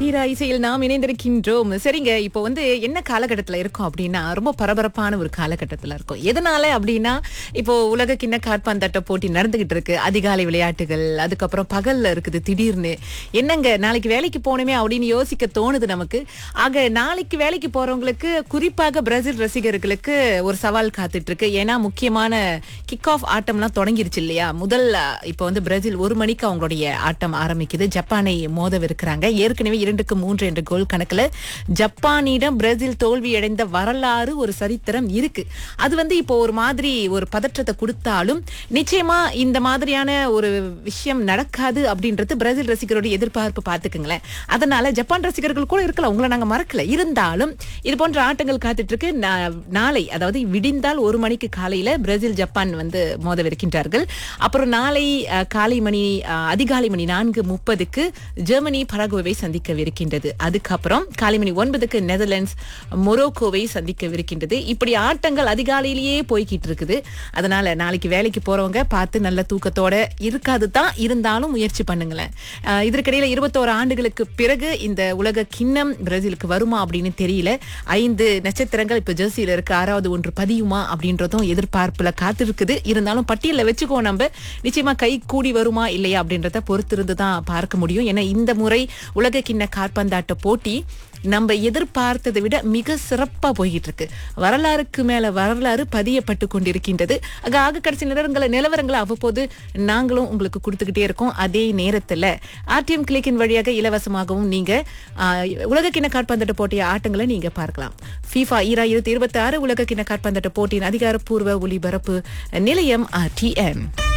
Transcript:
தீரா இசையில் நாம் இணைந்திருக்கின்றோம் சரிங்க இப்போ வந்து என்ன காலகட்டத்துல இருக்கோம் அப்படின்னா ரொம்ப பரபரப்பான ஒரு காலகட்டத்துல இருக்கும் எதனால அப்படின்னா இப்போ உலக கிண்ண காற்பந்தாட்ட போட்டி நடந்துகிட்டு இருக்கு அதிகாலை விளையாட்டுகள் அதுக்கப்புறம் பகல்ல இருக்குது திடீர்னு என்னங்க நாளைக்கு வேலைக்கு போகணுமே அப்படின்னு யோசிக்க தோணுது நமக்கு ஆக நாளைக்கு வேலைக்கு போறவங்களுக்கு குறிப்பாக பிரேசில் ரசிகர்களுக்கு ஒரு சவால் காத்துட்டு இருக்கு ஏன்னா முக்கியமான கிக் ஆஃப் ஆட்டம்லாம் தொடங்கிருச்சு இல்லையா முதல் அஹ், இப்போ வந்து பிரேசில் ஒரு மணிக்கு அவங்களுடைய ஆட்டம் ஆரம்பிக்குது ஜப்பானை மோதவிருக்கிறாங்க ஏற்கனவே இரண்டுக்கு மூன்று என்ற கோல் கணக்குல ஜப்பானிடம் பிரேசில் தோல்வி அடைந்த வரலாறு ஒரு சரித்திரம் இருக்கு அது வந்து இப்போ ஒரு மாதிரி ஒரு பதற்றத்தை கொடுத்தாலும் நிச்சயமா இந்த மாதிரியான ஒரு விஷயம் நடக்காது அப்படின்றது பிரேசில் ரசிகருடைய எதிர்பார்ப்பு பார்த்துக்குங்களேன் அதனால ஜப்பான் ரசிகர்கள் கூட இருக்கலாம் உங்களை நாங்க மறக்கல இருந்தாலும் இது போன்ற ஆட்டங்கள் காத்துட்டு இருக்கு நா- நாளை அதாவது விடிந்தால் ஒரு மணிக்கு காலையில பிரேசில் ஜப்பான் வந்து மோதவிருக்கின்றார்கள் அப்புறம் நாளை அஹ், காலை மணி அஹ், அதிகாலை மணி நான்கு முப்பதுக்கு ஜெர்மனி பராகுவை சந்திக்கவிருக்கின்றது அதுக்கப்புறம் காலை மணி ஒன்பதுக்கு நெதர்லாண்ட்ஸ் மொரோக்கோவை சந்திக்கவிருக்கின்றது இப்படி ஆட்டங்கள் அதிகாலையிலேயே போய்கிட்டு இருக்குது அதனால நாளைக்கு வேலைக்கு போறவங்க பார்த்து நல்ல தூக்கத்தோட இருக்காது தான் இருந்தாலும் முயற்சி பண்ணுங்களேன் அஹ், இதற்கிடையில இருபத்தோரு ஆண்டுகளுக்கு பிறகு இந்த உலக கிண்ணம் பிரேசிலுக்கு வருமா அப்படின்னு தெரியல ஐந்து நட்சத்திரங்கள் இப்ப ஜெர்சியில இருக்கு ஆறாவது ஒன்று பதியுமா அப்படின்றதும் எதிர்பார்ப்புல காத்திருக்குது இருந்தாலும் பட்டியல்ல வச்சுக்கோ நம்ம நிச்சயமா கை கூடி வருமா இல்லையா அப்படின்றத பொறுத்திருந்து தான் பார்க்க முடியும் ஏன்னா இந்த முறை உலக கிண்ண காற்பந்தாட்ட போட்டி நம்ம எதிர்பார்த்ததை விட மிக சிறப்பா போய்கிட்டு இருக்கு வரலாறுக்கு மேல வரலாறு பதியப்பட்டு கொண்டிருக்கின்றது ஆக ஆக கடைசி நிலவரங்களை நிலவரங்களை அவ்வப்போது நாங்களும் உங்களுக்கு கொடுத்துக்கிட்டே இருக்கோம் அதே நேரத்துல ஆர்டிஎம் கிளிக்கின் வழியாக இலவசமாகவும் நீங்க ஆஹ், உலக கிண்ண காற்பந்தாட்ட போட்டிய ஆட்டங்களை நீங்க பார்க்கலாம் FIFA ஈராயிரத்தி இருபத்தி ஆறு உலக கிண்ண காற்பந்தாட்ட போட்டியின் அதிகாரப்பூர்வ ஒலிபரப்பு நிலையம் ஆர்டிஎம்